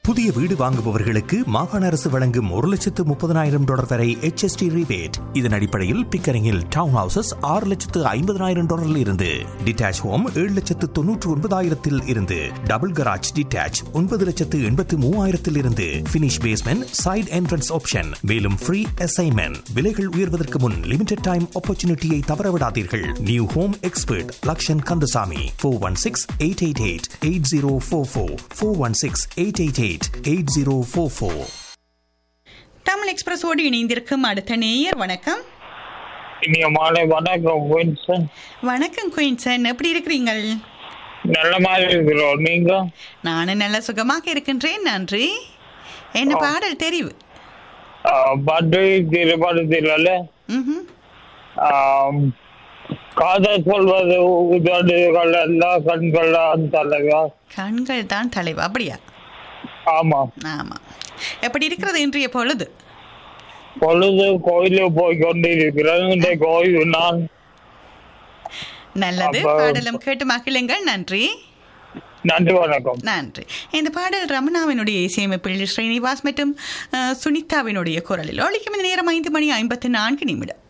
புதிய வீடு வாங்குபவர்களுக்கு மாகாண அரசு வழங்கும் ஒரு லட்சத்து முப்பதனாயிரம் டாலர் வரை HST rebate இதன் அடிப்படையில் பிக்கரிங்கில் டவுன் ஹவுசஸ் ஆறு லட்சத்து ஐம்பதனாயிரம் டாலரில் இருந்து டிட்டாச் ஹோம் ஏழு லட்சத்து தொன்னூற்று ஒன்பதாயிரத்தில் இருந்து டபுள் கராஜ் டிட்டாச் ஒன்பது லட்சத்து எண்பத்து மூவாயிரத்தில் இருந்து finish basement side entrance option மேலும் ஃப்ரீ அசைன்மெண்ட் விலைகள் உயர்வதற்கு முன் லிமிடெட் டைம் ஆப்பர்ச்சுனிட்டியை தவறவிடாதீர்கள் new home expert Lakshan Kandasamy four one six eight eight eight eight zero four four four one six eight eight eight eight zero four four Tamil எக்ஸ்பிரஸோடு இணைந்திருக்கும் அடுத்த நேயர் வணக்கம் இனிய மாலை வணக்கம் வின்சன் வணக்கம் குயின்சன் எப்படி இருக்கிறீங்கள் நல்ல மாதிரி இருக்கிறோம் நீங்க நானும் நல்ல சுகமாக இருக்கின்றேன் நன்றி என்ன பாடல் தெரிவு பட்டு திருப்படத்தில் ம்ஹும். காதல் சொல்வது உதடுகள் எல்லா கண்கள் தலைவா கண்கள் தான் தலைவா அப்படியா ஆமா ஆமா எப்படி இருக்கிறது இன்றைய பொழுது பொழுது கோயிலுக்கு போய் கொண்டு இருக்கிறேன் இந்த கோயில் நான் நல்லது அப்ப- பாடலும் கேட்டு மகிழுங்கள் நன்றி நன்றி வணக்கம் நன்றி இந்த பாடல் ரமணாவினுடைய இசையமைப்பில் ஸ்ரீனிவாஸ் மற்றும் அஹ், சுனிதாவினுடைய குரலில் ஒழிக்கும் இந்த நேரம் ஐந்து மணி ஐம்பத்தி நான்கு நிமிடம்